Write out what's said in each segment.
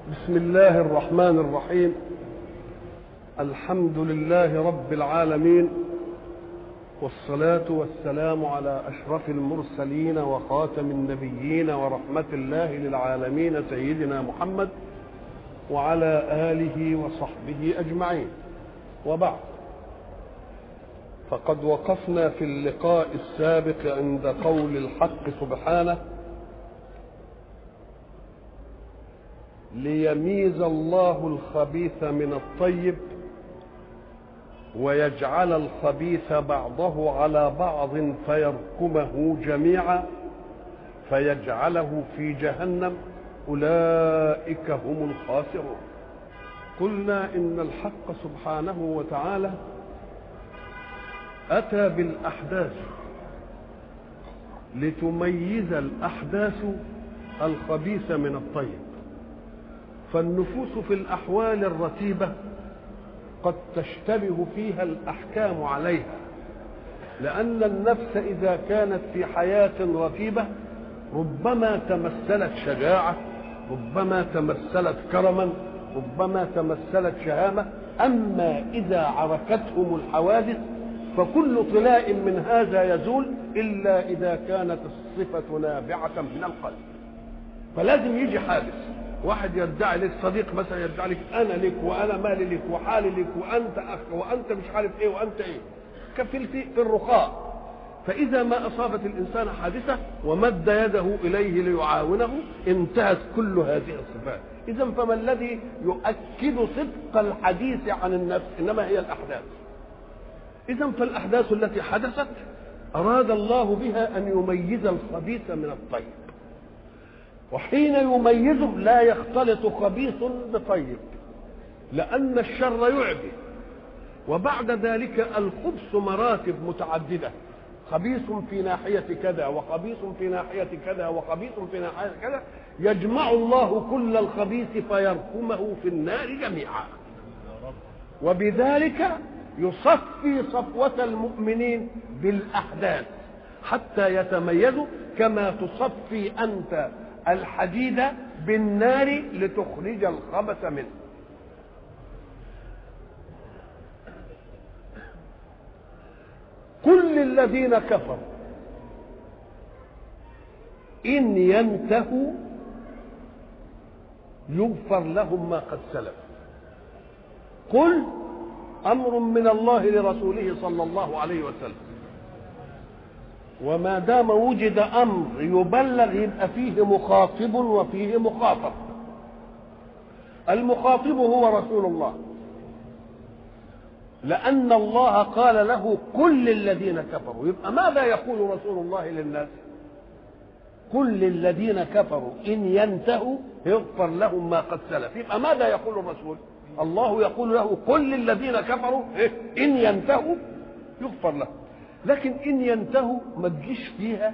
بسم الله الرحمن الرحيم الحمد لله رب العالمين والصلاة والسلام على أشرف المرسلين وخاتم النبيين ورحمة الله للعالمين سيدنا محمد وعلى آله وصحبه أجمعين وبعد فقد وقفنا في اللقاء السابق عند قول الحق سبحانه ليميز الله الخبيث من الطيب ويجعل الخبيث بعضه على بعض فيركمه جميعا فيجعله في جهنم اولئك هم الخاسرون قلنا ان الحق سبحانه وتعالى اتى بالاحداث لتميز الاحداث الخبيث من الطيب فالنفوس في الاحوال الرتيبه قد تشتبه فيها الاحكام عليها لان النفس اذا كانت في حياه رتيبه ربما تمثلت شجاعه ربما تمثلت كرما ربما تمثلت شهامه اما اذا عركتهم الحوادث فكل طلاء من هذا يزول الا اذا كانت الصفه نابعه من القلب فلازم يجي حادث واحد يدعي لك صديق مثلا يدعي لك انا لك وانا مالي لك وحالي لك وانت اخ وانت مش عارف ايه وانت ايه كفي في الرخاء فاذا ما اصابت الانسان حادثه ومد يده اليه ليعاونه انتهت كل هذه الصفات اذا فما الذي يؤكد صدق الحديث عن النفس انما هي الاحداث اذا فالاحداث التي حدثت اراد الله بها ان يميز الخبيث من الطيب وحين يميزه لا يختلط خبيث بطيب لأن الشر يعبي وبعد ذلك الخبث مراتب متعددة خبيث في ناحية كذا وخبيث في ناحية كذا وخبيث في ناحية كذا يجمع الله كل الخبيث فيركمه في النار جميعا وبذلك يصفي صفوة المؤمنين بالأحداث حتى يتميزوا كما تصفي أنت الحديد بالنار لتخرج الخبث منه كل الذين كفروا إن ينتهوا يغفر لهم ما قد سلف قل أمر من الله لرسوله صلى الله عليه وسلم وما دام وجد امر يبلغ يبقى فيه مخاطب وفيه مخاطب المخاطب هو رسول الله لان الله قال له كل الذين كفروا يبقى ماذا يقول رسول الله للناس كل الذين كفروا ان ينتهوا يغفر لهم ما قد سلف يبقى ماذا يقول الرسول الله يقول له كل الذين كفروا ان ينتهوا يغفر لهم لكن ان ينتهوا ما تجيش فيها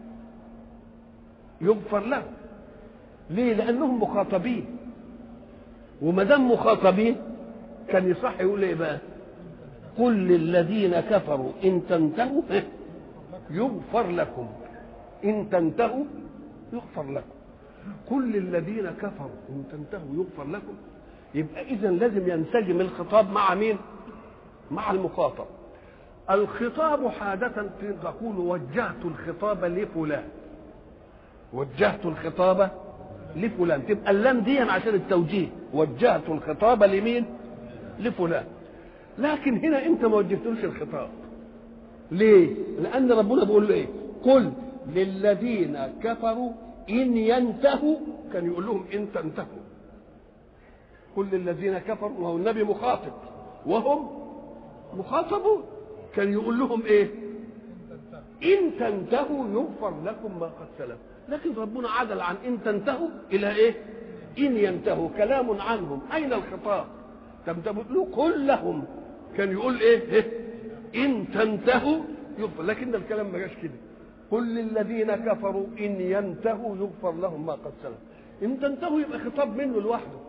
يغفر لهم ليه لانهم مخاطبين وما دام مخاطبين كان يصح يقول ايه بقى قل للذين كفروا ان تنتهوا يغفر لكم ان تنتهوا يغفر لكم كل الذين كفروا ان تنتهوا يغفر لكم يبقى اذا لازم ينسجم الخطاب مع مين مع المخاطب الخطاب حادة تقول وجهت الخطاب لفلان وجهت الخطاب لفلان تبقى اللام دي عشان التوجيه وجهت الخطاب لمين لفلان لكن هنا انت ما وجهتلوش الخطاب ليه لان ربنا بيقول له ايه قل للذين كفروا ان ينتهوا كان يقول لهم ان تنتهوا كل الذين كفروا وهو النبي مخاطب وهم مخاطبون كان يقول لهم ايه ان تنتهوا يغفر لكم ما قد سلف لكن ربنا عدل عن ان تنتهوا الى ايه ان ينتهوا كلام عنهم اين الخطاب طب له كلهم كان يقول ايه, إيه؟ ان تنتهوا يغفر لكن الكلام ما جاش كده قل للذين كفروا ان ينتهوا يغفر لهم ما قد سلف ان تنتهوا يبقى خطاب منه لوحده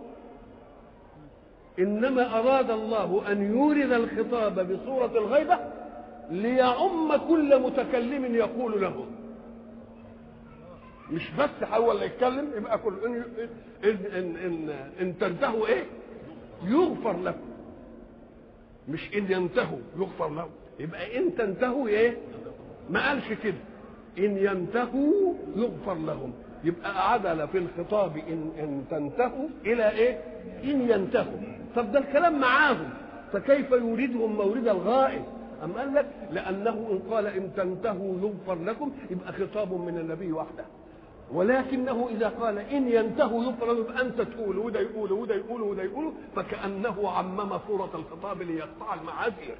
انما اراد الله ان يورد الخطاب بصوره الغيبه ليعم كل متكلم يقول له مش بس هو اللي يتكلم يبقى كل ان ان ان, إن, إن تنتهوا ايه يغفر لكم مش ان ينتهوا يغفر لهم يبقى ان تنتهوا ايه ما قالش كده ان ينتهوا يغفر لهم يبقى عدل في الخطاب ان ان تنتهوا الى ايه ان ينتهوا طب ده الكلام معاهم فكيف يريدهم مورد الغائب أم قال لك لأنه إن قال إن تنتهوا يغفر لكم يبقى خطاب من النبي وحده ولكنه إذا قال إن ينتهوا يغفر لهم يبقى أنت تقول وده يقول وده يقول وده يقول فكأنه عمم صورة الخطاب ليقطع المعاذير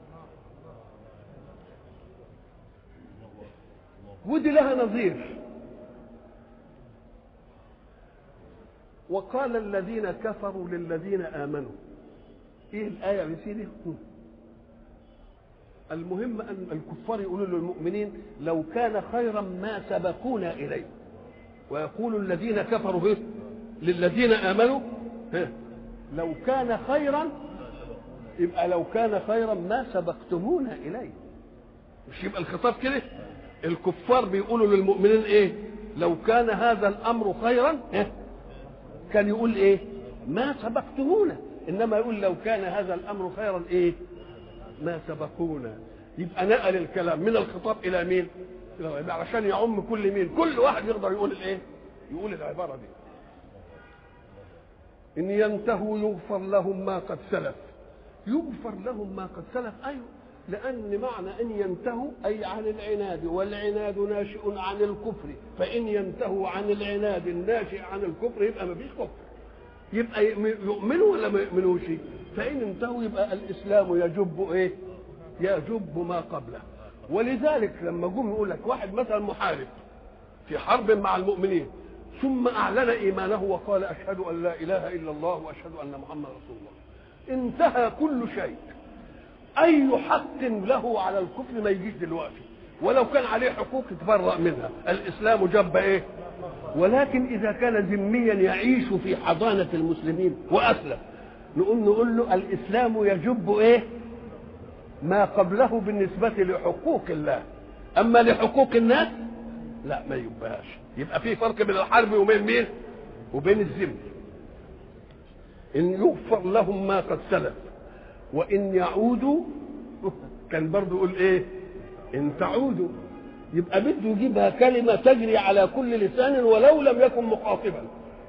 ودي لها نظير وقال الذين كفروا للذين آمنوا ايه الآية يا سيدي المهم أن الكفار يقولوا للمؤمنين لو كان خيرا ما سبقونا إليه ويقول الذين كفروا به للذين آمنوا لو كان خيرا يبقى لو كان خيرا ما سبقتمونا إليه مش يبقى الخطاب كده الكفار بيقولوا للمؤمنين ايه لو كان هذا الامر خيرا كان يقول ايه ما سبقتمونا انما يقول لو كان هذا الامر خيرا ايه ما سبقونا يبقى نقل الكلام من الخطاب الى مين إلى عشان يعم كل مين كل واحد يقدر يقول الايه يقول العباره دي ان ينتهوا يغفر لهم ما قد سلف يغفر لهم ما قد سلف ايوه لأن معنى أن ينتهوا أي عن العناد والعناد ناشئ عن الكفر فإن ينتهوا عن العناد الناشئ عن الكفر يبقى ما فيش كفر يبقى يؤمنوا ولا ما يؤمنوش فإن انتهوا يبقى الإسلام يجب إيه يجب ما قبله ولذلك لما جم يقول لك واحد مثلا محارب في حرب مع المؤمنين ثم أعلن إيمانه وقال أشهد أن لا إله إلا الله وأشهد أن محمد رسول الله انتهى كل شيء اي حق له على الكفر ما يجيش دلوقتي ولو كان عليه حقوق يتبرأ منها الاسلام جب ايه ولكن اذا كان ذميا يعيش في حضانه المسلمين واسلم نقول نقول له الاسلام يجب ايه ما قبله بالنسبه لحقوق الله اما لحقوق الناس لا ما يبهاش يبقى في فرق بين الحرب وبين مين وبين الذم ان يغفر لهم ما قد سلف وان يعودوا كان برضه يقول ايه ان تعودوا يبقى بده يجيبها كلمه تجري على كل لسان ولو لم يكن مخاطبا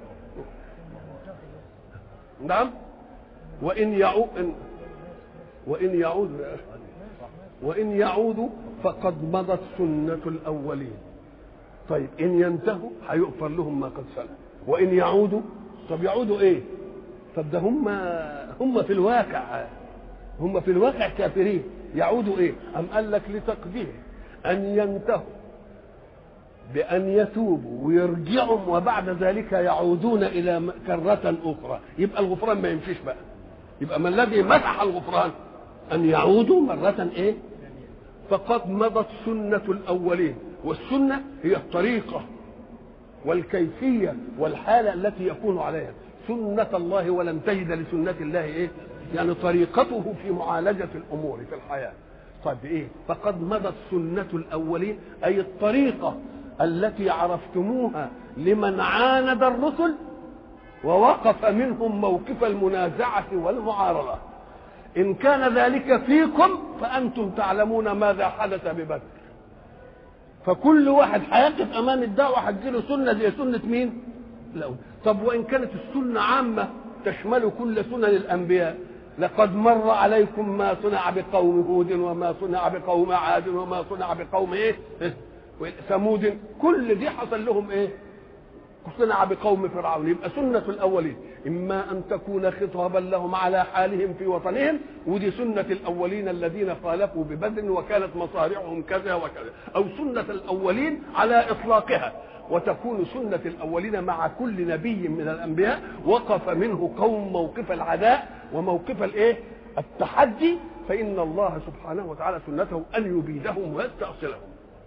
نعم وان يعود وان يعودوا يا أخي وان يعودوا فقد مضت سنه الاولين طيب ان ينتهوا هيغفر لهم ما قد سلف وان يعودوا طب يعودوا ايه طب ده هم هم في الواقع هم في الواقع كافرين يعودوا ايه ام قال لك لتقدير ان ينتهوا بان يتوبوا ويرجعوا وبعد ذلك يعودون الى كرة اخرى يبقى الغفران ما يمشيش بقى يبقى ما الذي مسح الغفران ان يعودوا مرة ايه فقد مضت سنة الاولين والسنة هي الطريقة والكيفية والحالة التي يكون عليها سنة الله ولن تجد لسنة الله ايه يعني طريقته في معالجة الأمور في الحياة طيب إيه فقد مضت سنة الأولين أي الطريقة التي عرفتموها لمن عاند الرسل ووقف منهم موقف المنازعة والمعارضة إن كان ذلك فيكم فأنتم تعلمون ماذا حدث ببدر فكل واحد هيقف أمام الدعوة هتجيله سنة زي سنة مين؟ لا طب وإن كانت السنة عامة تشمل كل سنن الأنبياء لقد مر عليكم ما صنع بقوم هود وما صنع بقوم عاد وما صنع بقوم ايه ثمود كل دي حصل لهم ايه صنع بقوم فرعون يبقى سنة الأولين إما أن تكون خطابا لهم على حالهم في وطنهم ودي سنة الأولين الذين خالفوا ببدر وكانت مصارعهم كذا وكذا أو سنة الأولين على إطلاقها وتكون سنة الأولين مع كل نبي من الأنبياء وقف منه قوم موقف العداء وموقف الإيه؟ التحدي فإن الله سبحانه وتعالى سنته أن يبيدهم ويستأصلهم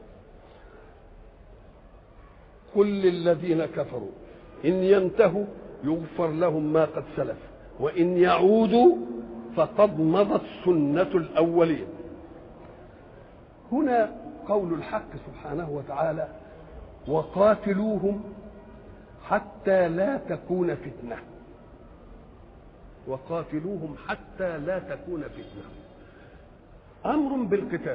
قل للذين كفروا إن ينتهوا يغفر لهم ما قد سلف وإن يعودوا فقد مضت سنة الأولين هنا قول الحق سبحانه وتعالى وقاتلوهم حتى لا تكون فتنة وقاتلوهم حتى لا تكون فتنة أمر بالقتال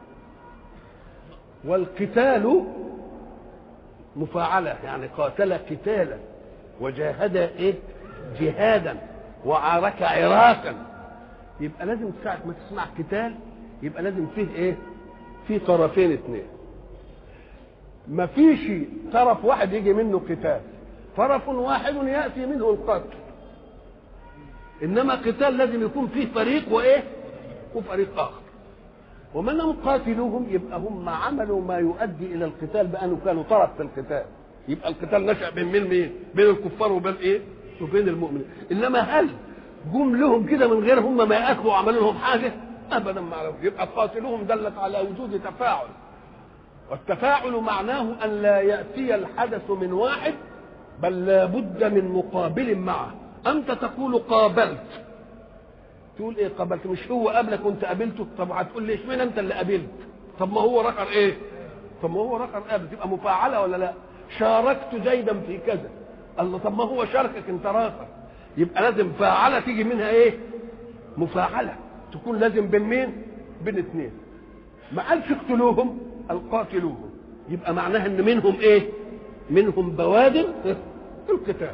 والقتال مفاعلة يعني قاتل قتالا وجاهد ايه جهادا وعارك عراكا يبقى لازم ساعة ما تسمع قتال يبقى لازم فيه ايه في طرفين اثنين ما فيش طرف واحد يجي منه قتال طرف واحد ياتي منه القتل انما قتال لازم يكون فيه فريق وايه وفريق اخر ومن لم قاتلوهم يبقى هم عملوا ما يؤدي الى القتال بانه كانوا طرف في القتال يبقى القتال نشا بين مين مين بين الكفار وبين ايه وبين المؤمنين انما هل جم لهم كده من غير هم ما ياكلوا وعملوا لهم حاجه ابدا ما عرفوا يبقى قاتلوهم دلت على وجود تفاعل والتفاعل معناه ان لا ياتي الحدث من واحد بل لا بد من مقابل معه انت تقول قابلت تقول ايه قابلت مش هو قبلك وانت قابلته طب هتقول لي اشمعنى انت اللي قابلت طب ما هو رقر ايه طب ما هو رقر قابل تبقى مفاعله ولا لا شاركت زيدا في كذا الله طب ما هو شاركك انت راقر يبقى لازم فاعله تيجي منها ايه مفاعله تكون لازم بين مين بين اثنين ما قالش اقتلوهم القاتلوهم يبقى معناها ان منهم ايه منهم بوادر القتال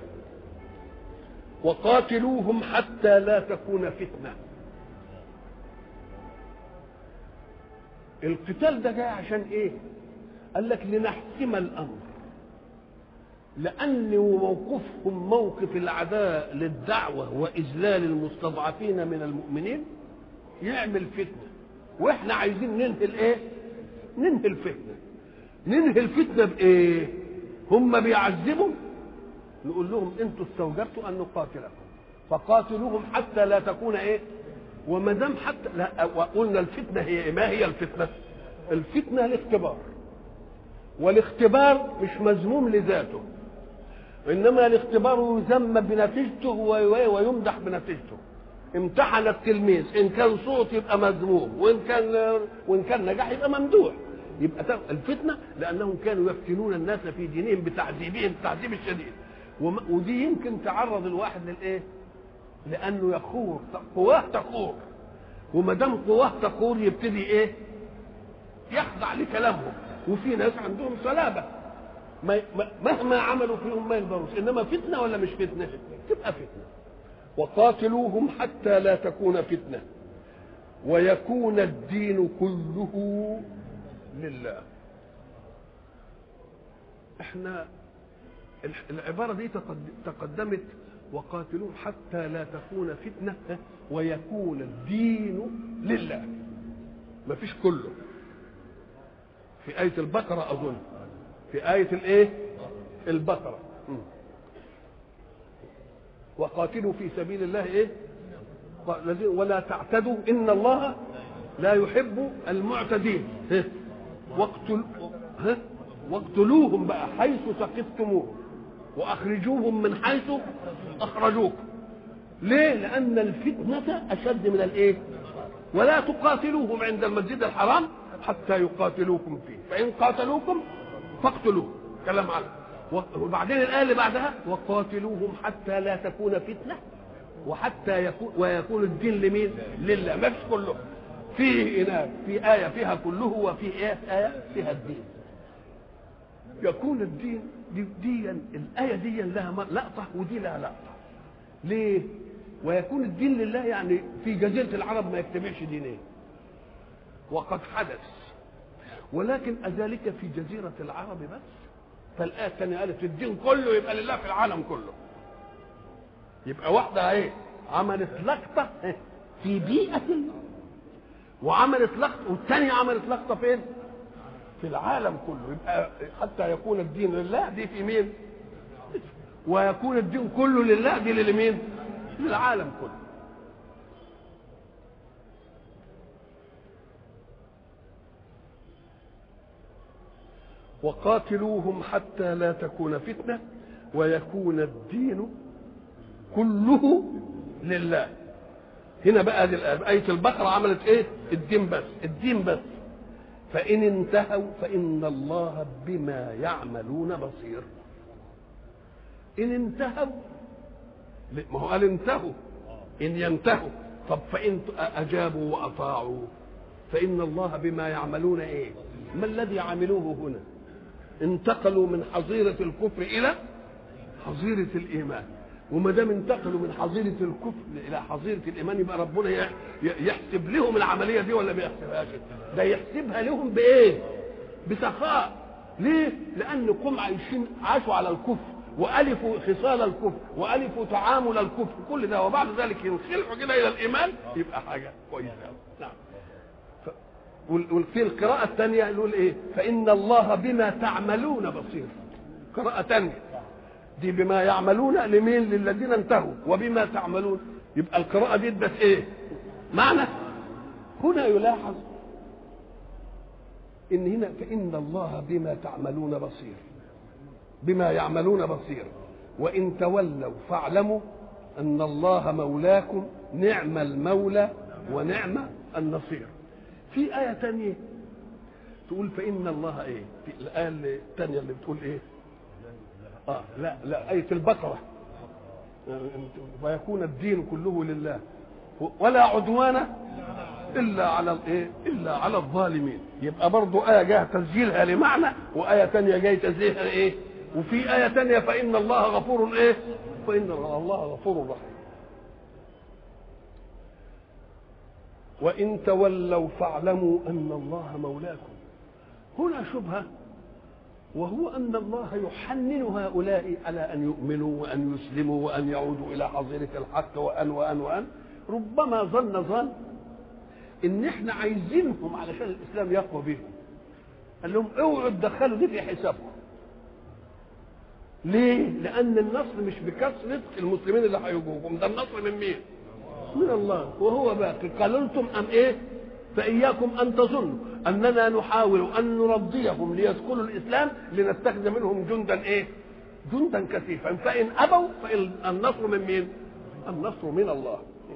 وقاتلوهم حتى لا تكون فتنه القتال ده جاي عشان ايه قال لك لنحسم الامر لان موقفهم موقف العداء للدعوه واذلال المستضعفين من المؤمنين يعمل فتنه واحنا عايزين ننهي الايه ننهي الفتنه ننهي الفتنه بايه هم بيعذبوا نقول لهم انتوا استوجبتوا ان نقاتلكم فقاتلوهم حتى لا تكون ايه وما دام حتى لا وقلنا الفتنه هي إيه؟ ما هي الفتنه الفتنه الاختبار والاختبار مش مذموم لذاته انما الاختبار يذم بنتيجته ويمدح بنتيجته امتحن التلميذ ان كان صوت يبقى مذموم وان كان وان كان نجاح يبقى ممدوح يبقى الفتنه لانهم كانوا يفتنون الناس في دينهم بتعذيبهم التعذيب الشديد ودي يمكن تعرض الواحد للايه؟ لانه يخور قواه تخور وما دام قواه تخور يبتدي ايه؟ يخضع لكلامهم وفي ناس عندهم صلابه مهما عملوا فيهم ما يقدروش انما فتنه ولا مش فتنه؟ تبقى فتنه وقاتلوهم حتى لا تكون فتنه ويكون الدين كله لله احنا العبارة دي تقدمت وقاتلوهم حتى لا تكون فتنة ويكون الدين لله ما فيش كله في آية البقرة أظن في آية الإيه؟ البقرة وقاتلوا في سبيل الله إيه؟ ولا تعتدوا إن الله لا يحب المعتدين واقتل واقتلوهم بقى حيث ثقفتموهم واخرجوهم من حيث اخرجوكم ليه لان الفتنه اشد من الايه ولا تقاتلوهم عند المسجد الحرام حتى يقاتلوكم فيه فان قاتلوكم فاقتلوه كلام عنه وبعدين الايه اللي بعدها وقاتلوهم حتى لا تكون فتنه وحتى يكون ويكون الدين لمين لله ما فيش كله فيه هناك في آية فيها كله وفي آية, آية فيها الدين يكون الدين دي, دي الآية دي لها لقطة ودي لها لقطة ليه؟ ويكون الدين لله يعني في جزيرة العرب ما يجتمعش دينين وقد حدث ولكن أذلك في جزيرة العرب بس فالآية الثانية قالت الدين كله يبقى لله في العالم كله يبقى واحدة ايه عملت لقطة في بيئة وعملت لقطة والثانية عملت لقطة فين؟ في العالم كله يبقى حتى يكون الدين لله دي في مين؟ ويكون الدين كله لله دي لمين؟ للعالم كله وقاتلوهم حتى لا تكون فتنة ويكون الدين كله لله هنا بقى آية البقرة عملت ايه؟ الدين بس الدين بس فإن انتهوا فإن الله بما يعملون بصير إن انتهوا ما هو قال انتهوا إن ينتهوا طب فإن أجابوا وأطاعوا فإن الله بما يعملون إيه ما الذي عملوه هنا انتقلوا من حظيرة الكفر إلى حظيرة الإيمان وما دام انتقلوا من حظيرة الكفر إلى حظيرة الإيمان يبقى ربنا يحسب لهم العملية دي ولا ما يحسبهاش؟ ده يحسبها لهم بإيه؟ بسخاء ليه؟ لأنكم عايشين عاشوا على الكفر والفوا خصال الكفر والفوا تعامل الكفر كل ده وبعد ذلك ينخلعوا كده الى الايمان يبقى حاجه كويسه نعم وفي القراءة الثانية يقول ايه؟ فإن الله بما تعملون بصير. قراءة ثانية. دي بما يعملون لمين؟ للذين انتهوا، وبما تعملون. يبقى القراءة دي بس ايه؟ معنى هنا يلاحظ إن هنا فإن الله بما تعملون بصير. بما يعملون بصير وإن تولوا فاعلموا أن الله مولاكم نعم المولى ونعم النصير في آية تانية تقول فإن الله إيه في الآية الثانية اللي بتقول إيه آه لا لا آية البقرة ويكون الدين كله لله ولا عدوان إلا على الإيه إلا على الظالمين يبقى برضو آية جاء تسجيلها لمعنى وآية تانية جاي تسجيلها إيه وفي آية تانية فإن الله غفور إيه؟ فإن الله غفور رحيم. وإن تولوا فاعلموا أن الله مولاكم. هنا شبهة وهو أن الله يحنن هؤلاء على أن يؤمنوا وأن يسلموا وأن يعودوا إلى حظيرة الحق وأن وأن وأن ربما ظن ظن إن إحنا عايزينهم علشان الإسلام يقوى بهم. قال لهم اوعوا تدخلوا دي في حسابكم. ليه؟ لأن النصر مش بكثرة المسلمين اللي هيجوكم، ده النصر من مين؟ من الله وهو باقي قللتم أم إيه؟ فإياكم أن تظنوا أننا نحاول أن نرضيهم ليدخلوا الإسلام لنتخذ منهم جندا إيه؟ جندا كثيفا فإن أبوا فإن النصر من مين؟ النصر من الله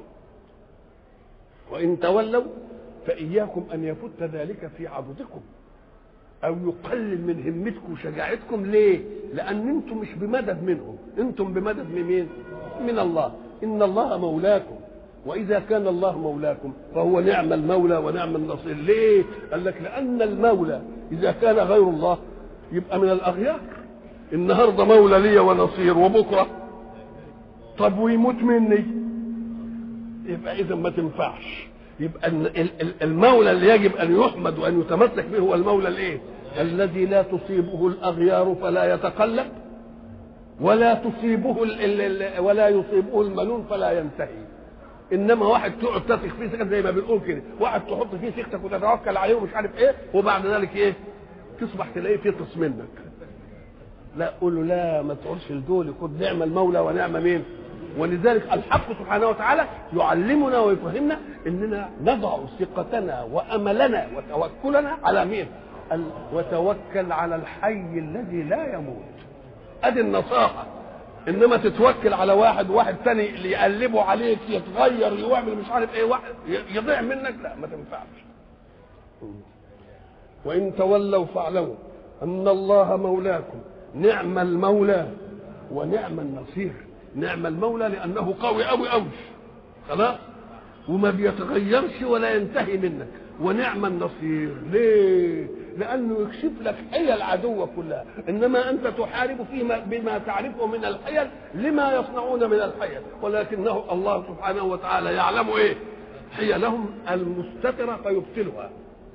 وإن تولوا فإياكم أن يفت ذلك في عضدكم او يقلل من همتكم وشجاعتكم ليه لان انتم مش بمدد منهم انتم بمدد من مين من الله ان الله مولاكم واذا كان الله مولاكم فهو نعم المولى ونعم النصير ليه قال لك لان المولى اذا كان غير الله يبقى من الاغيار النهارده مولى لي ونصير وبكره طب ويموت مني يبقى اذا ما تنفعش يبقى المولى اللي يجب ان يحمد وان يتمسك به هو المولى الايه؟ الذي لا تصيبه الاغيار فلا يتقلب ولا تصيبه ال ال ولا يصيبه المنون فلا ينتهي انما واحد تقعد تثق فيه ثقه زي ما بنقول كده واحد تحط فيه ثقتك وتتوكل عليه ومش عارف ايه وبعد ذلك ايه تصبح تلاقيه فطس منك لا قول له لا ما تقولش لدول خد نعم المولى ونعم مين ولذلك الحق سبحانه وتعالى يعلمنا ويفهمنا اننا نضع ثقتنا واملنا وتوكلنا على مين؟ وتوكل على الحي الذي لا يموت. ادي النصاحه انما تتوكل على واحد واحد تاني اللي يقلبه عليك يتغير يعمل مش عارف ايه واحد يضيع منك لا ما تنفعش. وان تولوا فاعلموا ان الله مولاكم نعم المولى ونعم النصير. نعم المولى لانه قوي قوي قوي خلاص وما بيتغيرش ولا ينتهي منك ونعم النصير ليه لانه يكشف لك حيل العدو كلها انما انت تحارب فيما بما تعرفه من الحيل لما يصنعون من الحيل ولكنه الله سبحانه وتعالى يعلم ايه حيلهم المستتره فيبطلها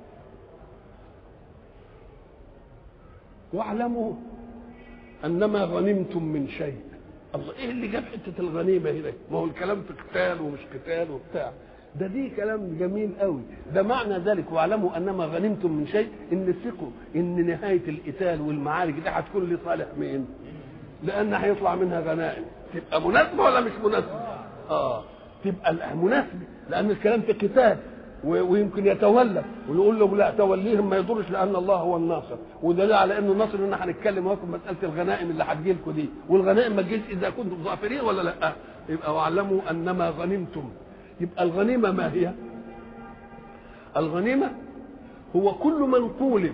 واعلموا انما غنمتم من شيء الله ايه اللي جاب حته الغنيمه هنا ما هو الكلام في قتال ومش قتال وبتاع ده دي كلام جميل قوي ده معنى ذلك واعلموا انما غنمتم من شيء ان ثقوا ان نهايه القتال والمعارك دي هتكون لصالح مين لان هيطلع منها غنائم تبقى مناسبه ولا مش مناسبه اه تبقى مناسبه لان الكلام في قتال ويمكن يتولى ويقول له لا توليهم ما يضرش لان الله هو الناصر ودليل على انه الناصر ان هنتكلم اهو في مساله الغنائم اللي هتجي لكم دي والغنائم ما تجيش اذا كنتم ظافرين ولا لا يبقى واعلموا انما غنمتم يبقى الغنيمه ما هي؟ الغنيمه هو كل منقول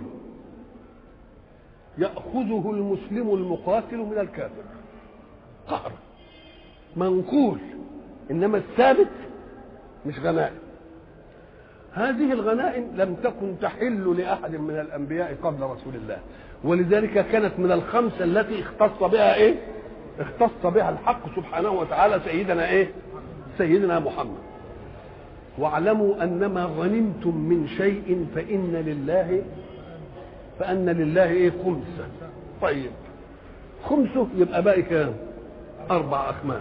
يأخذه المسلم المقاتل من الكافر قهرا منقول إنما الثابت مش غنائم هذه الغنائم لم تكن تحل لأحد من الأنبياء قبل رسول الله ولذلك كانت من الخمسة التي اختص بها إيه اختص بها الحق سبحانه وتعالى سيدنا إيه سيدنا محمد واعلموا أنما غنمتم من شيء فإن لله فأن لله إيه خمسة طيب خمسه يبقى باقي كام أربع أخماس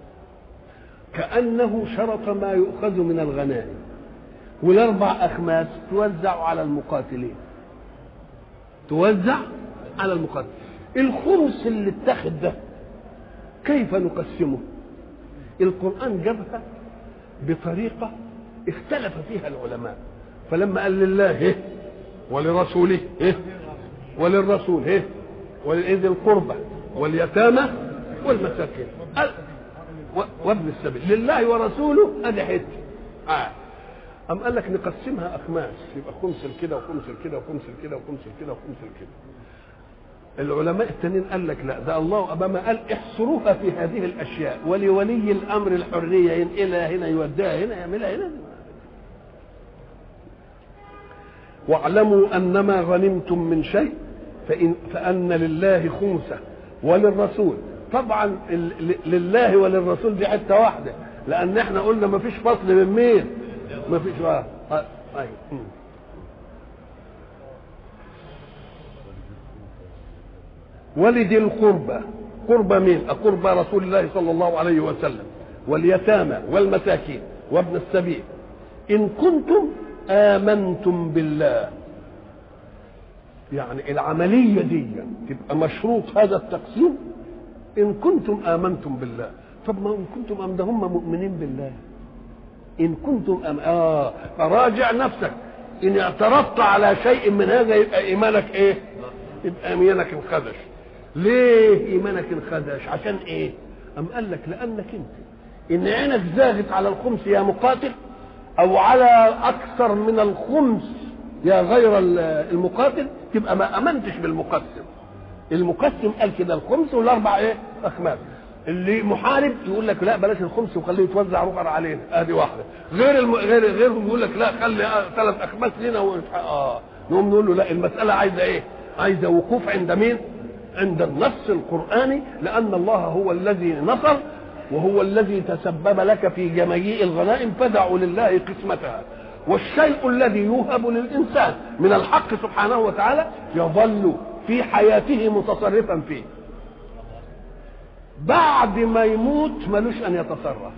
كأنه شرط ما يؤخذ من الغنائم والأربع أخماس توزع على المقاتلين توزع على المقاتلين الخمس اللي اتخذ ده كيف نقسمه القرآن جابها بطريقة اختلف فيها العلماء فلما قال لله إيه؟ ولرسوله إيه؟ وللرسول إيه؟ ولذي القربى واليتامى والمساكين قال وابن السبيل لله ورسوله ادي حته آه. أم قال لك نقسمها أخماس يبقى خمس كده وخمس كده وخمس كده وخمس كده وخمس كده العلماء التانيين قال لك لا ده الله أبما قال احصروها في هذه الأشياء ولولي الأمر الحرية ينقلها هنا يوديها هنا يعملها هنا واعلموا أنما غنمتم من شيء فإن فأن لله خمسة وللرسول طبعا لله وللرسول دي حته واحده لان احنا قلنا ما فيش فصل من مين ما فيش اه ايوه ولد القربى قربى مين قربى رسول الله صلى الله عليه وسلم واليتامى والمساكين وابن السبيل ان كنتم امنتم بالله يعني العمليه دي تبقى مشروط هذا التقسيم ان كنتم امنتم بالله طب ما ان كنتم أم ده هم مؤمنين بالله ان كنتم أم اه فراجع نفسك ان اعترضت على شيء من هذا يبقى ايمانك ايه يبقى ايمانك انخدش ليه ايمانك انخدش عشان ايه ام قال لك لانك انت ان عينك زاغت على الخمس يا مقاتل او على اكثر من الخمس يا غير المقاتل تبقى ما امنتش بالمقسم المقسم قال كده الخمس والاربع ايه اخماس اللي محارب يقول لك لا بلاش الخمس وخليه يتوزع رقر علينا ادي واحده غير الم... غير غيرهم يقول لك لا خلي ثلاث اخماس لنا و... اه نقوم نقول له لا المساله عايزه ايه عايزه وقوف عند مين عند النص القراني لان الله هو الذي نصر وهو الذي تسبب لك في جميع الغنائم فدعوا لله قسمتها والشيء الذي يوهب للانسان من الحق سبحانه وتعالى يظل في حياته متصرفا فيه بعد ما يموت ملوش ان يتصرف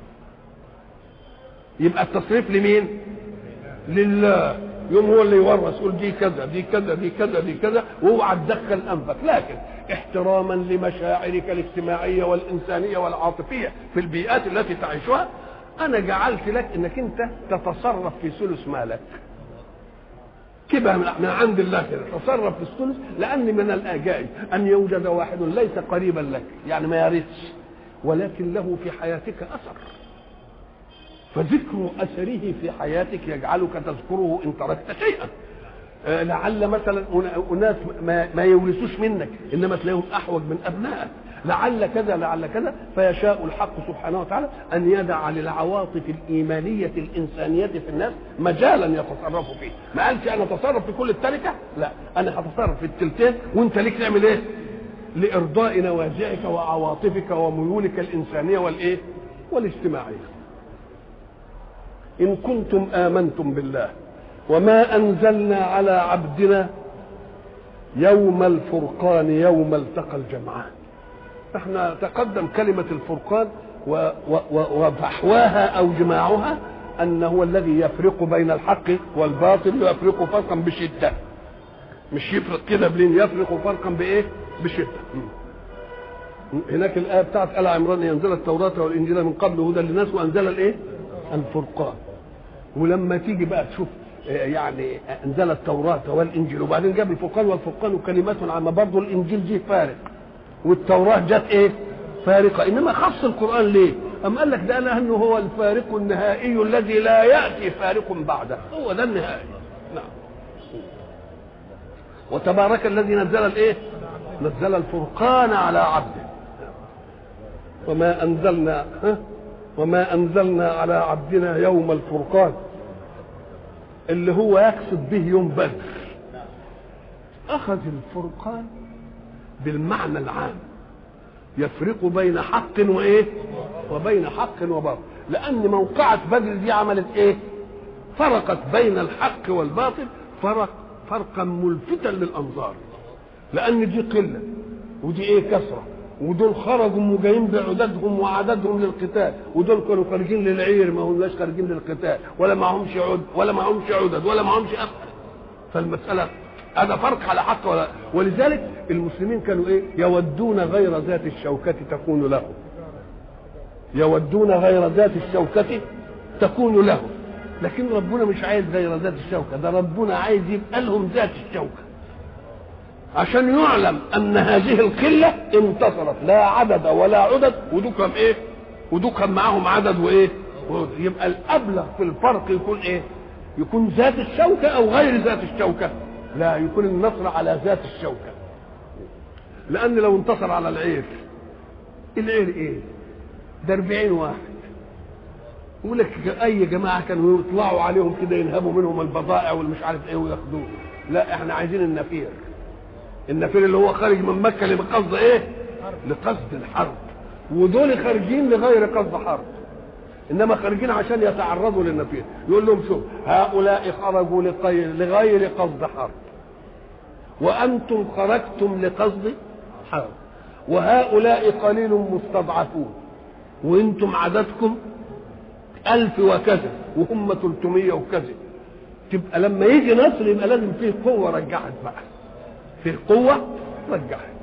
يبقى التصريف لمين لله يوم هو اللي يورث يقول دي كذا دي كذا دي كذا دي كذا واوعى تدخل انفك لكن احتراما لمشاعرك الاجتماعيه والانسانيه والعاطفيه في البيئات التي تعيشها انا جعلت لك انك انت تتصرف في ثلث مالك كده من عند الله كده تصرف في الثلث لان من الاجائب ان يوجد واحد ليس قريبا لك يعني ما يرثش ولكن له في حياتك اثر فذكر اثره في حياتك يجعلك تذكره ان تركت شيئا آه لعل مثلا اناس ما, ما يورثوش منك انما تلاقيهم احوج من ابنائك لعل كذا لعل كذا فيشاء الحق سبحانه وتعالى ان يدع للعواطف الايمانيه الانسانيه في الناس مجالا يتصرفوا فيه ما قالش انا اتصرف في كل التركه لا انا هتصرف في التلتين وانت ليك تعمل ايه لارضاء نوازعك وعواطفك وميولك الانسانيه والايه والاجتماعيه ان كنتم امنتم بالله وما انزلنا على عبدنا يوم الفرقان يوم التقى الجمعان احنا تقدم كلمة الفرقان وفحواها أو جماعها أن هو الذي يفرق بين الحق والباطل يفرق فرقا بشدة مش يفرق كده بلين يفرق فرقا بإيه؟ بشدة هناك الآية بتاعت آل عمران ينزل التوراة والإنجيل من قبل هدى للناس وأنزل الإيه؟ الفرقان ولما تيجي بقى تشوف يعني انزل التوراه والانجيل وبعدين جاب الفرقان والفرقان كلمات عامه برضه الانجيل جه فارق والتوراه جت ايه فارقه انما خص القران ليه أم قال لك ده لأنه هو الفارق النهائي الذي لا يأتي فارق بعده هو ده النهائي نعم وتبارك الذي نزل الايه نزل الفرقان على عبده وما انزلنا ها؟ وما انزلنا على عبدنا يوم الفرقان اللي هو يقصد به يوم بدر اخذ الفرقان بالمعنى العام يفرق بين حق وايه وبين حق وباطل لان موقعة بدر دي عملت ايه فرقت بين الحق والباطل فرق فرقا ملفتا للانظار لان دي قله ودي ايه كثره ودول خرجوا وجايين بعددهم وعددهم للقتال ودول كانوا خارجين للعير ما هماش خارجين للقتال ولا معهمش عد ولا معهمش عدد ولا معهمش أفعال فالمساله هذا فرق على حق ولا ولذلك المسلمين كانوا ايه يودون غير ذات الشوكة تكون لهم يودون غير ذات الشوكة تكون لهم لكن ربنا مش عايز غير ذات الشوكة ده ربنا عايز يبقى لهم ذات الشوكة عشان يعلم ان هذه القلة انتصرت لا عدد ولا عدد ودوكم ايه ودوكم معاهم عدد وايه يبقى الابلغ في الفرق يكون ايه يكون ذات الشوكة او غير ذات الشوكة لا يكون النصر على ذات الشوكة لأن لو انتصر على العير العير إيه؟ ده 40 واحد يقول لك أي جماعة كانوا يطلعوا عليهم كده ينهبوا منهم البضائع والمش عارف إيه وياخدوه لا إحنا عايزين النفير النفير اللي هو خارج من مكة لقصد إيه؟ لقصد الحرب ودول خارجين لغير قصد حرب انما خارجين عشان يتعرضوا للنفير يقول لهم شوف هؤلاء خرجوا لغير قصد حرب وانتم خرجتم لقصد حرب وهؤلاء قليل مستضعفون وانتم عددكم ألف وكذا وهم 300 وكذا تبقى لما يجي نصر يبقى لازم فيه قوة رجعت بقى فيه قوة رجعت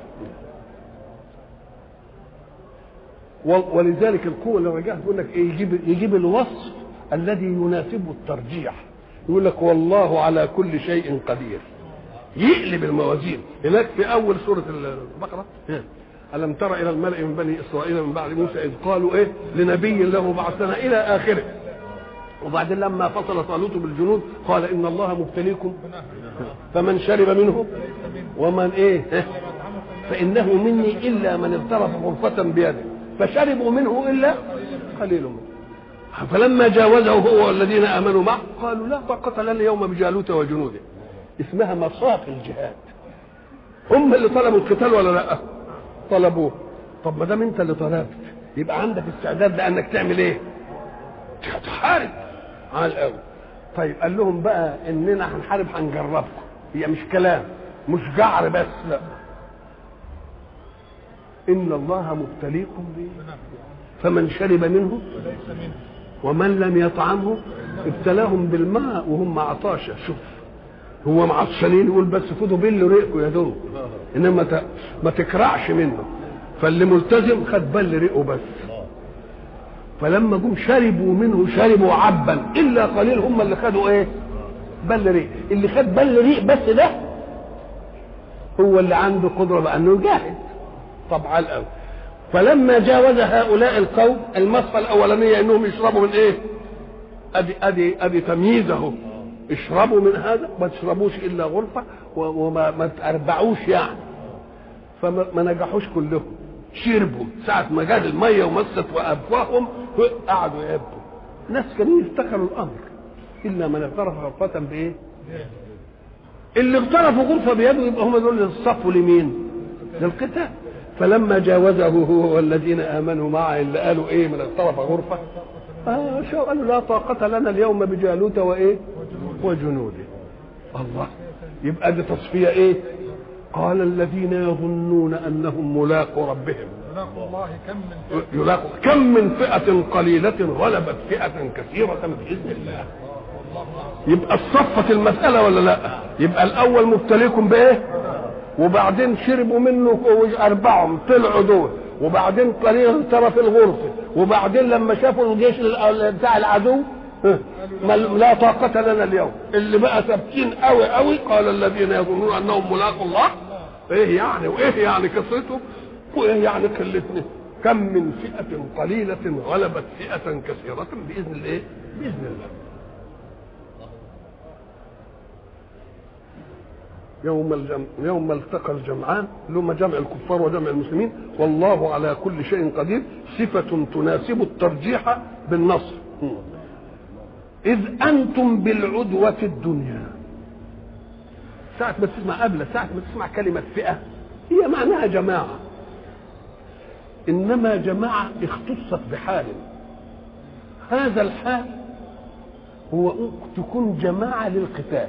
ولذلك القوة اللي رجعت يقول لك ايه يجيب يجيب الوصف الذي يناسبه الترجيح يقول لك والله على كل شيء قدير يقلب الموازين هناك في اول سوره البقره الم تر الى الملا من بني اسرائيل من بعد موسى اذ قالوا ايه لنبي له بعثنا الى اخره وبعدين لما فصل طالوت بالجنود قال ان الله مبتليكم فمن شرب منه ومن ايه فانه مني الا من اغترف غرفه بيده فشربوا منه الا قليل منه فلما جاوزه هو والذين امنوا معه قالوا لا طاقه لنا اليوم بجالوت وجنوده اسمها مصاف الجهاد هم اللي طلبوا القتال ولا لا طلبوه طب ما دام انت اللي طلبت يبقى عندك استعداد لانك تعمل ايه تحارب على الاول طيب قال لهم بقى اننا هنحارب هنجربكم هي مش كلام مش جعر بس لا ان الله مبتليكم به فمن شرب منه ومن لم يطعمه ابتلاهم بالماء وهم عطاشة شوف هو معطشانين يقول بس خدوا بل ريقكم يا دوب انما ت... ما تكرعش منه فاللي ملتزم خد بل ريقه بس فلما جم شربوا منه شربوا عبا الا قليل هم اللي خدوا ايه بل ريق اللي خد بل ريق بس ده هو اللي عنده قدره بانه يجاهد طبعا الاول فلما جاوز هؤلاء القوم المصفى الاولانيه انهم يشربوا من ايه ادي ادي ادي تمييزه اشربوا من هذا ما تشربوش الا غرفه وما ما تربعوش يعني فما نجحوش كلهم شربوا ساعة ما جاد المية ومست وأبواهم قعدوا يبكوا ناس كانوا يفتكروا الأمر إلا من اغترف غرفة بإيه؟ اللي اغترفوا غرفة بيده يبقى هم دول اللي صفوا لمين؟ للقتال فلما جاوزه هو والذين آمنوا معه اللي قالوا إيه من اغترف غرفة آه شو قالوا لا طاقة لنا اليوم بجالوت وإيه؟ وجنوده الله يبقى دي تصفية إيه؟ قال الذين يظنون انهم ملاقوا ربهم يلاقوا الله كم من يلاقوا كم من فئة قليلة غلبت فئة كثيرة بإذن الله يبقى صفت المسألة ولا لا يبقى الأول مبتليكم بإيه وبعدين شربوا منه أربعهم طلعوا دول وبعدين قليل ترى في الغرفة وبعدين لما شافوا الجيش بتاع العدو لا طاقة لنا اليوم اللي بقى ثابتين قوي قوي قال الذين يظنون انهم ملاقوا الله ايه يعني وايه يعني قصته وايه يعني قلتنا كم من فئة قليلة غلبت فئة كثيرة بإذن الايه؟ بإذن الله. يوم الجمع يوم التقى الجمعان لما جمع الكفار وجمع المسلمين والله على كل شيء قدير صفة تناسب الترجيح بالنصر إذ أنتم بالعدوة الدنيا ساعة ما تسمع قبل ساعة ما تسمع كلمة فئة هي معناها جماعة إنما جماعة اختصت بحال هذا الحال هو تكون جماعة للقتال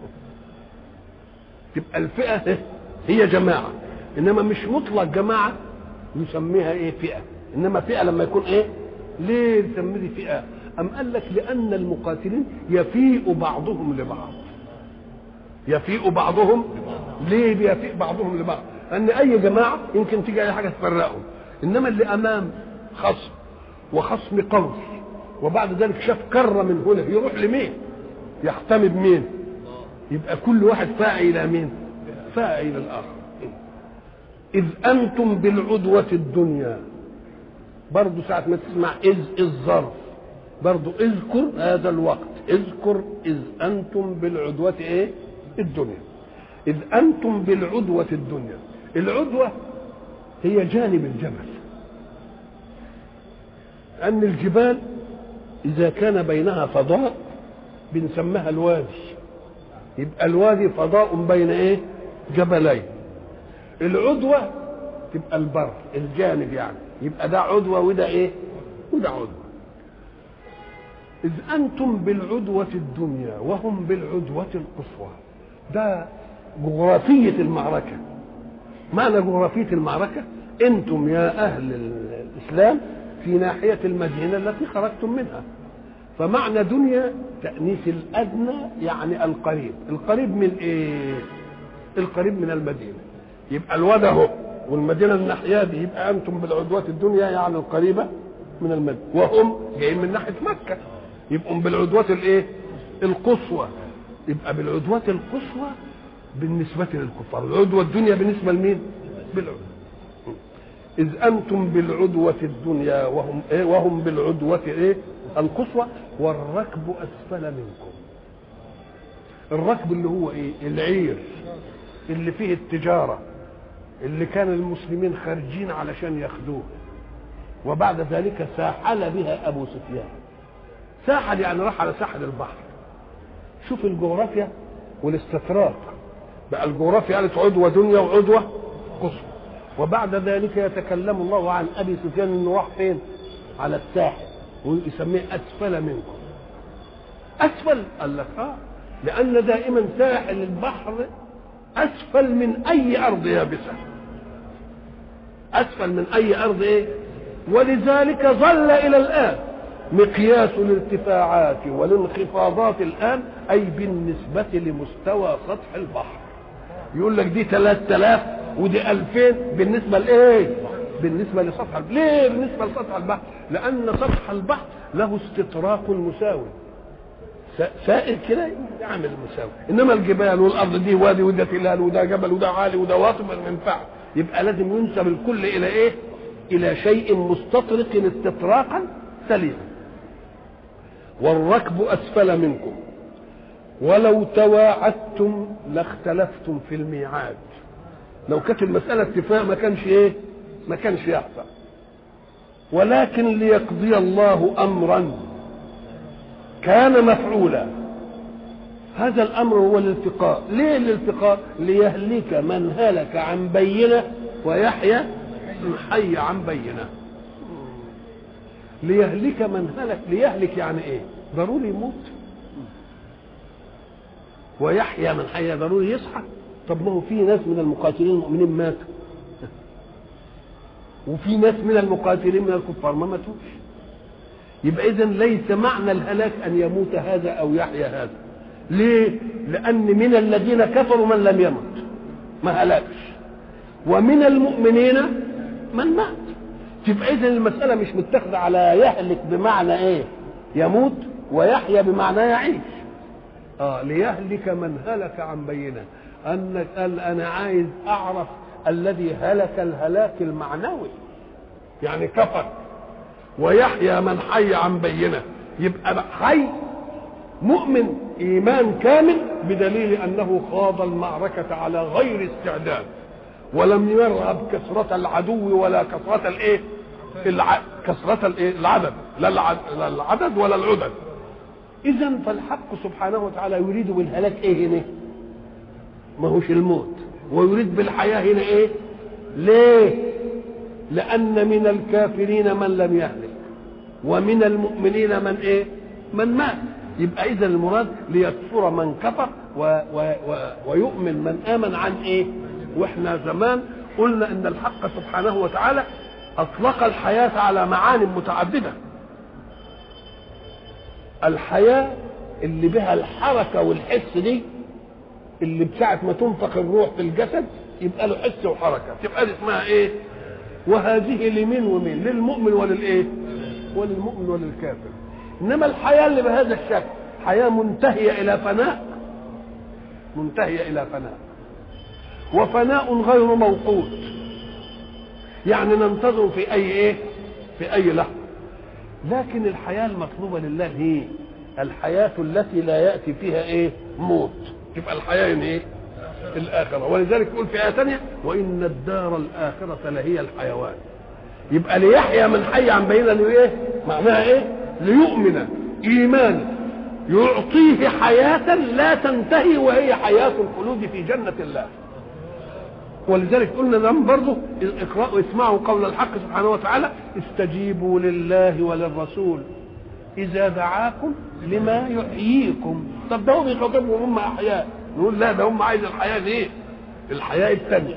تبقى الفئة هي جماعة إنما مش مطلق جماعة نسميها إيه فئة إنما فئة لما يكون إيه ليه نسميه دي فئة أم قال لك لأن المقاتلين يفيء بعضهم لبعض يفيء بعضهم ليه بيفيء بعضهم لبعض أن أي جماعة يمكن تيجي أي حاجة تفرقهم إنما اللي أمام خصم وخصم قوي وبعد ذلك شاف كرة من هنا يروح لمين يحتمي بمين يبقى كل واحد فاعل إلى مين فاعل إلى الآخر إذ أنتم بالعدوة الدنيا برضو ساعة ما تسمع إذ الظرف برضو اذكر هذا الوقت اذكر إذ أنتم بالعدوة إيه الدنيا إذ أنتم بالعدوة الدنيا العدوة هي جانب الجبل أن الجبال إذا كان بينها فضاء بنسميها الوادي يبقى الوادي فضاء بين إيه جبلين العدوة تبقى البر الجانب يعني يبقى ده عدوة وده إيه وده عدوة إذ أنتم بالعدوة الدنيا وهم بالعدوة القصوى ده جغرافية المعركة معنى جغرافية المعركة أنتم يا أهل الإسلام في ناحية المدينة التي خرجتم منها فمعنى دنيا تأنيث الأدنى يعني القريب القريب من إيه القريب من المدينة يبقى الواد اهو والمدينة الناحية دي يبقى أنتم بالعدوة الدنيا يعني القريبة من المدينة وهم جايين من ناحية مكة يبقوا بالعدوة الايه القصوى يبقى بالعدوة القصوى بالنسبة للكفار العدوة الدنيا بالنسبة لمين بالعدوة إذ أنتم بالعدوة الدنيا وهم إيه وهم بالعدوة إيه القصوى والركب أسفل منكم الركب اللي هو إيه العير اللي فيه التجارة اللي كان المسلمين خارجين علشان ياخدوه وبعد ذلك ساحل بها أبو سفيان ساحل يعني راح على ساحل البحر شوف الجغرافيا والاستطراق بقى الجغرافيا قالت عدوة دنيا وعدوة قصوى وبعد ذلك يتكلم الله عن ابي سفيان انه راح فين؟ على الساحل ويسميه اسفل منكم. اسفل قال لك اه لان دائما ساحل البحر اسفل من اي ارض يابسه. اسفل من اي ارض ايه؟ ولذلك ظل الى الان مقياس الارتفاعات والانخفاضات الان اي بالنسبه لمستوى سطح البحر. يقول لك دي 3000 ودي 2000 بالنسبه لايه؟ بالنسبه لسطح البحر، ليه بالنسبه لسطح البحر؟ لان سطح البحر له استطراق مساوي. سائل كده يعمل مساوي، انما الجبال والارض دي وادي وده تلال وده جبل وده عالي وده واطي ما ينفعش، يبقى لازم ينسب الكل الى ايه؟ الى شيء مستطرق استطراقا سليما. والركب اسفل منكم ولو تواعدتم لاختلفتم في الميعاد لو كانت المسألة اتفاق ما كانش ايه ما كانش يحصل ولكن ليقضي الله أمرا كان مفعولا هذا الأمر هو الالتقاء ليه الالتقاء ليهلك من هلك عن بينة ويحيى من حي عن بينة ليهلك من هلك ليهلك يعني ايه ضروري يموت ويحيى من حي ضروري يصحى طب ما هو في ناس من المقاتلين المؤمنين ماتوا وفي ناس من المقاتلين من الكفار ما ماتوش يبقى اذا ليس معنى الهلاك ان يموت هذا او يحيا هذا ليه لان من الذين كفروا من لم يمت ما هلكش ومن المؤمنين من مات تبقى اذا المساله مش متاخده على يهلك بمعنى ايه يموت ويحيا بمعنى يعيش اه ليهلك من هلك عن بينه انك قال انا عايز اعرف الذي هلك الهلاك المعنوي يعني كفر ويحيى من حي عن بينه يبقى حي مؤمن ايمان كامل بدليل انه خاض المعركه على غير استعداد ولم يرغب كثرة العدو ولا كثرة الايه؟ الع... كثرة الايه؟ العدد لا الع... لا العدد ولا العدد. إذا فالحق سبحانه وتعالى يريد بالهلاك ايه هنا؟ ما هوش الموت ويريد بالحياة هنا ايه؟ ليه؟ لأن من الكافرين من لم يهلك ومن المؤمنين من ايه؟ من مات يبقى إذا المراد ليكفر من كفر و... و... و... ويؤمن من آمن عن ايه؟ واحنا زمان قلنا ان الحق سبحانه وتعالى اطلق الحياه على معان متعدده الحياه اللي بها الحركه والحس دي اللي بساعة ما تنفخ الروح في الجسد يبقى له حس وحركه تبقى دي اسمها ايه وهذه لمين ومين للمؤمن وللايه وللمؤمن وللكافر انما الحياه اللي بهذا الشكل حياه منتهيه الى فناء منتهيه الى فناء وفناء غير موقوت يعني ننتظر في اي ايه في اي لحظه لكن الحياه المطلوبه لله هي الحياه التي لا ياتي فيها ايه موت تبقى الحياه إن ايه الاخره ولذلك يقول في ايه ثانيه وان الدار الاخره لهي الحيوان يبقى ليحيى من حي عن بينه ايه معناها ايه ليؤمن ايمانا يعطيه حياه لا تنتهي وهي حياه الخلود في جنه الله ولذلك قلنا زمان برضه اقرأوا اسمعوا قول الحق سبحانه وتعالى استجيبوا لله وللرسول إذا دعاكم لما يحييكم طب ده هو بيخاطبهم هم أحياء نقول لا ده هم عايز الحياة دي الحياة الثانية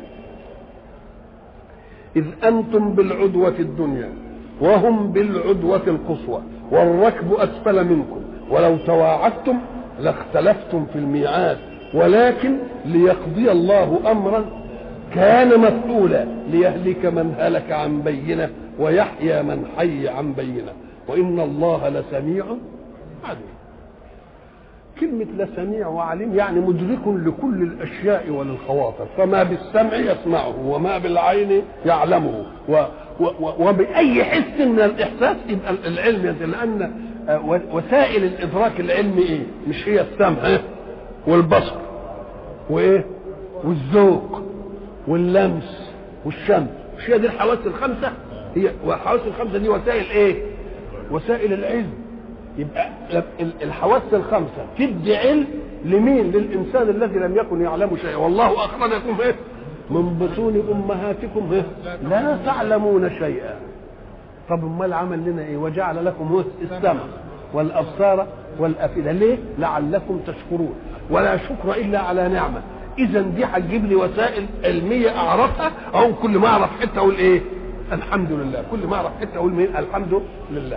إذ أنتم بالعدوة الدنيا وهم بالعدوة القصوى والركب أسفل منكم ولو تواعدتم لاختلفتم في الميعاد ولكن ليقضي الله امرا كان مفعولا ليهلك من هلك عن بينه ويحيى من حي عن بينه وان الله لسميع عليم كلمة لسميع وعليم يعني مدرك لكل الأشياء وللخواطر فما بالسمع يسمعه وما بالعين يعلمه و و و وبأي حس من الإحساس يبقى العلم لأن وسائل الإدراك العلمي إيه؟ مش هي السمع والبصر وايه والذوق واللمس والشم مش هي دي الحواس الخمسه هي والحواس الخمسه دي وسائل ايه وسائل العلم يبقى الحواس الخمسه تدي علم لمين للانسان الذي لم يكن يعلم شيئا والله اخرجكم ايه من بطون امهاتكم ايه لا تعلمون شيئا طب امال عمل لنا ايه وجعل لكم السمع والابصار والافئده ليه لعلكم تشكرون ولا شكر الا على نعمه اذا دي هتجيب لي وسائل علميه اعرفها او كل ما اعرف حته اقول ايه الحمد لله كل ما اعرف حته اقول مين الحمد لله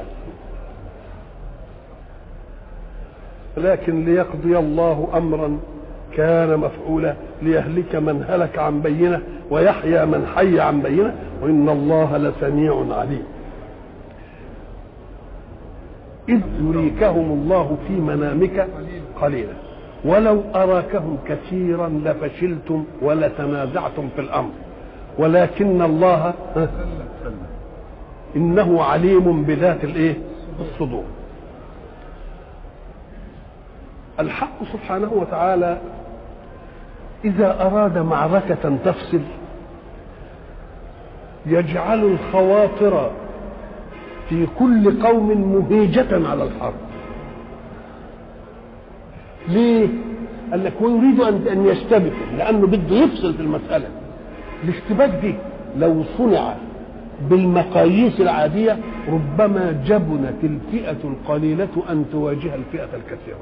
لكن ليقضي الله امرا كان مفعولا ليهلك من هلك عن بينه ويحيى من حي عن بينه وان الله لسميع عليم إذ يريكهم الله في منامك قليلا ولو أراكهم كثيرا لفشلتم ولتنازعتم في الأمر ولكن الله إنه عليم بذات الإيه؟ الصدور الحق سبحانه وتعالى إذا أراد معركة تفصل يجعل الخواطر في كل قوم مهيجة على الحرب ليه؟ قال لك ويريد أن أن يشتبكوا لأنه بده يفصل في المسألة الاشتباك دي لو صنع بالمقاييس العادية ربما جبنت الفئة القليلة أن تواجه الفئة الكثيرة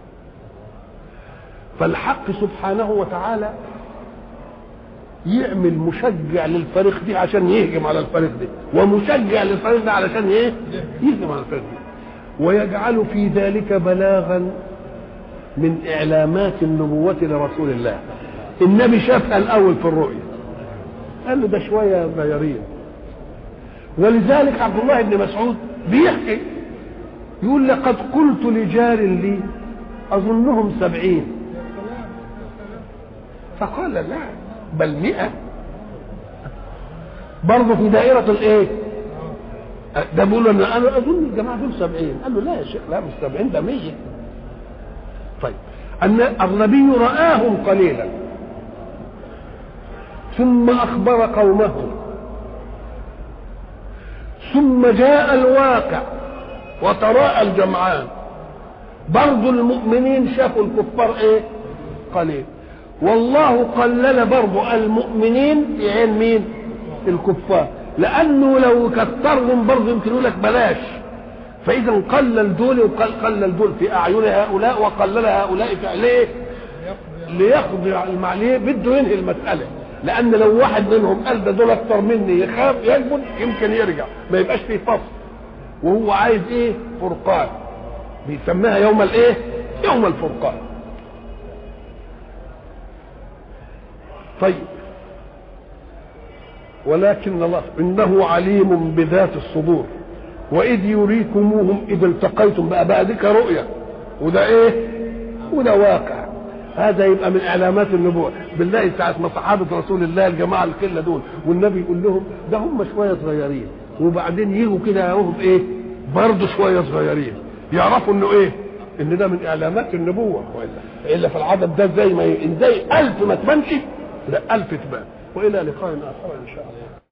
فالحق سبحانه وتعالى يعمل مشجع للفريق دي عشان يهجم على الفريق دي ومشجع للفريق ده علشان ايه يهجم على الفريق دي ويجعل في ذلك بلاغا من اعلامات النبوة لرسول الله النبي شافها الاول في الرؤيا قال له ده شوية صغيرين ولذلك عبد الله بن مسعود بيحكي يقول لقد قلت لجار لي أظنهم سبعين فقال لا بل مئة برضه في دائرة الايه ده بيقول له انا اظن الجماعة دول سبعين قال له لا يا شيخ لا مش سبعين ده مية طيب أن النبي رآهم قليلا ثم أخبر قومه ثم جاء الواقع وتراءى الجمعان برضو المؤمنين شافوا الكفار ايه قليل والله قلل برضو المؤمنين في عين مين الكفار لانه لو كثرهم برضو يمكن يقول لك بلاش فاذا قلل دول وقلل دول في اعين هؤلاء وقلل هؤلاء في ليه ليقضي عليه بده ينهي المساله لان لو واحد منهم قال ده دول اكتر مني يخاف يجبن يمكن يرجع ما يبقاش فيه فصل وهو عايز ايه فرقان بيسميها يوم الايه يوم الفرقان طيب ولكن الله انه عليم بذات الصدور واذ يريكموهم اذ التقيتم بقى بقى ديك رؤيه وده ايه وده واقع هذا يبقى من علامات النبوة بالله ساعة ما صحابة رسول الله الجماعة القلة دول والنبي يقول لهم ده هم شوية صغيرين وبعدين يجوا كده هم ايه برضه شوية صغيرين يعرفوا انه ايه ان ده من علامات النبوة والا الا في العدد ده زي ما ازاي ألف ما تبانش لا ألف تبان والى لقاء اخر ان شاء الله